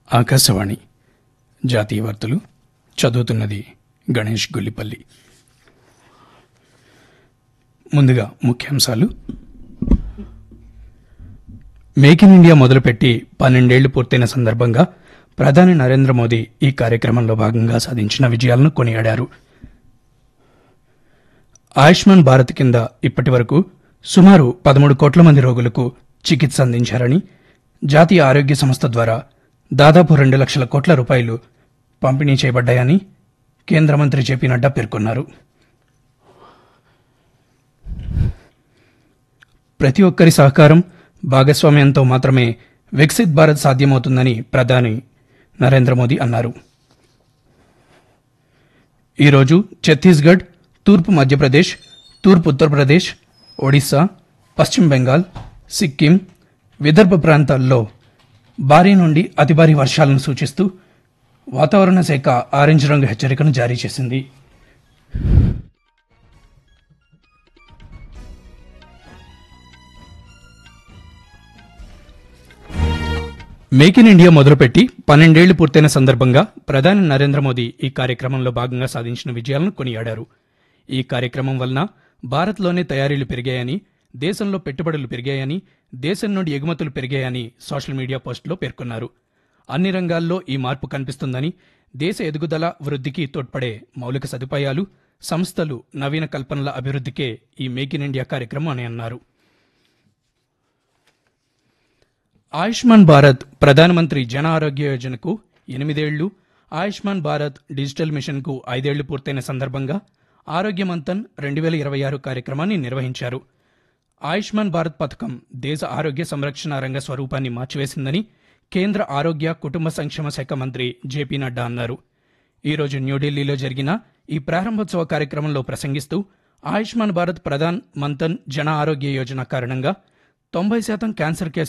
ఆకాశవాణి జాతీయ వార్తలు చదువుతున్నది గణేష్ గొల్లిపల్లి ముందుగా ముఖ్యాంశాలు మేక్ ఇన్ ఇండియా మొదలుపెట్టి పన్నెండేళ్లు పూర్తయిన సందర్భంగా ప్రధాని నరేంద్ర మోదీ ఈ కార్యక్రమంలో భాగంగా సాధించిన విజయాలను కొనియాడారు ఆయుష్మాన్ భారత్ కింద ఇప్పటి వరకు సుమారు పదమూడు కోట్ల మంది రోగులకు చికిత్స అందించారని జాతీయ ఆరోగ్య సంస్థ ద్వారా దాదాపు రెండు లక్షల కోట్ల రూపాయలు పంపిణీ చేయబడ్డాయని కేంద్ర మంత్రి జేపీ నడ్డా పేర్కొన్నారు ప్రతి ఒక్కరి సహకారం భాగస్వామ్యంతో మాత్రమే వికసిత్ భారత్ సాధ్యమవుతుందని ప్రధాని నరేంద్ర మోదీ అన్నారు ఈరోజు ఛత్తీస్గఢ్ తూర్పు మధ్యప్రదేశ్ తూర్పు ఉత్తరప్రదేశ్ ఒడిశా పశ్చిమ బెంగాల్ సిక్కిం విదర్భ ప్రాంతాల్లో భారీ నుండి అతి భారీ వర్షాలను సూచిస్తూ వాతావరణ శాఖ ఆరెంజ్ రంగు హెచ్చరికను జారీ చేసింది మేక్ ఇన్ ఇండియా మొదలుపెట్టి పన్నెండేళ్లు పూర్తయిన సందర్భంగా ప్రధాని నరేంద్ర మోదీ ఈ కార్యక్రమంలో భాగంగా సాధించిన విజయాలను కొనియాడారు ఈ కార్యక్రమం వలన భారత్లోనే తయారీలు పెరిగాయని దేశంలో పెట్టుబడులు పెరిగాయని దేశం నుండి ఎగుమతులు పెరిగాయని సోషల్ మీడియా పోస్టులో పేర్కొన్నారు అన్ని రంగాల్లో ఈ మార్పు కనిపిస్తుందని దేశ ఎదుగుదల వృద్ధికి తోడ్పడే మౌలిక సదుపాయాలు సంస్థలు నవీన కల్పనల అభివృద్ధికే ఈ మేక్ ఇన్ ఇండియా కార్యక్రమం అని అన్నారు ఆయుష్మాన్ భారత్ ప్రధానమంత్రి జన ఆరోగ్య యోజనకు ఎనిమిదేళ్లు ఆయుష్మాన్ భారత్ డిజిటల్ మిషన్కు ఐదేళ్లు పూర్తయిన సందర్భంగా ఆరోగ్య మంతన్ రెండు వేల ఇరవై ఆరు కార్యక్రమాన్ని నిర్వహించారు ఆయుష్మాన్ భారత్ పథకం దేశ ఆరోగ్య సంరక్షణ రంగ స్వరూపాన్ని మార్చివేసిందని కేంద్ర ఆరోగ్య కుటుంబ సంక్షేమ శాఖ మంత్రి జేపీ నడ్డా అన్నారు ఈరోజు న్యూఢిల్లీలో జరిగిన ఈ ప్రారంభోత్సవ కార్యక్రమంలో ప్రసంగిస్తూ ఆయుష్మాన్ భారత్ ప్రధాన్ మంతన్ జన ఆరోగ్య యోజన కారణంగా తొంభై శాతం క్యాన్సర్ కేసులు